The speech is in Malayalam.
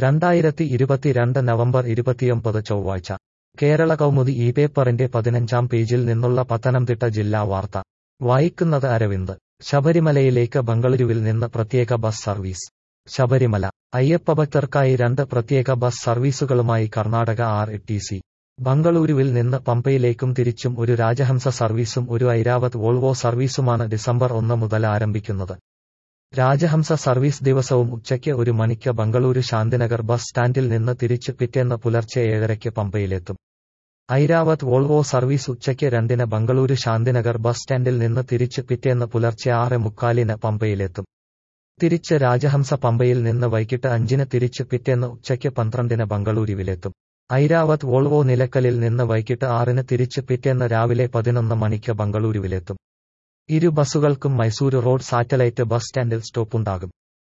രണ്ടായിരത്തി ഇരുപത്തിരണ്ട് നവംബർ ഇരുപത്തിയൊമ്പത് ചൊവ്വാഴ്ച കേരള കൗമുദി ഈ പേപ്പറിന്റെ പതിനഞ്ചാം പേജിൽ നിന്നുള്ള പത്തനംതിട്ട ജില്ലാ വാർത്ത വായിക്കുന്നത് അരവിന്ദ് ശബരിമലയിലേക്ക് ബംഗളൂരുവിൽ നിന്ന് പ്രത്യേക ബസ് സർവീസ് ശബരിമല അയ്യപ്പഭക്തർക്കായി രണ്ട് പ്രത്യേക ബസ് സർവീസുകളുമായി കർണാടക ആർ ടി സി ബംഗളൂരുവിൽ നിന്ന് പമ്പയിലേക്കും തിരിച്ചും ഒരു രാജഹംസ സർവീസും ഒരു ഐരാവത് വോൾവോ സർവീസുമാണ് ഡിസംബർ ഒന്ന് മുതൽ ആരംഭിക്കുന്നത് രാജഹംസ സർവീസ് ദിവസവും ഉച്ചയ്ക്ക് ഒരു മണിക്ക് ബംഗളൂരു ശാന്തിനഗർ ബസ് സ്റ്റാൻഡിൽ നിന്ന് തിരിച്ച് പിറ്റേന്ന് പുലർച്ചെ ഏഴരയ്ക്ക് പമ്പയിലെത്തും ഐരാവത് വോൾവോ സർവീസ് ഉച്ചയ്ക്ക് രണ്ടിന് ബംഗളൂരു ശാന്തിനഗർ ബസ് സ്റ്റാൻഡിൽ നിന്ന് തിരിച്ച് പിറ്റേന്ന് പുലർച്ചെ ആറ് മുക്കാലിന് പമ്പയിലെത്തും തിരിച്ച് രാജഹംസ പമ്പയിൽ നിന്ന് വൈകിട്ട് അഞ്ചിന് തിരിച്ച് പിറ്റേന്ന് ഉച്ചയ്ക്ക് പന്ത്രണ്ടിന് ബംഗളൂരുവിലെത്തും ഐരാവത് വോൾവോ നിലക്കലിൽ നിന്ന് വൈകിട്ട് ആറിന് തിരിച്ച് പിറ്റേന്ന് രാവിലെ പതിനൊന്ന് മണിക്ക് ബംഗളൂരുവിലെത്തും ഇരു ബസ്സുകൾക്കും മൈസൂരു റോഡ് സാറ്റലൈറ്റ് ബസ് സ്റ്റാൻഡിൽ സ്റ്റോപ്പുണ്ടാകും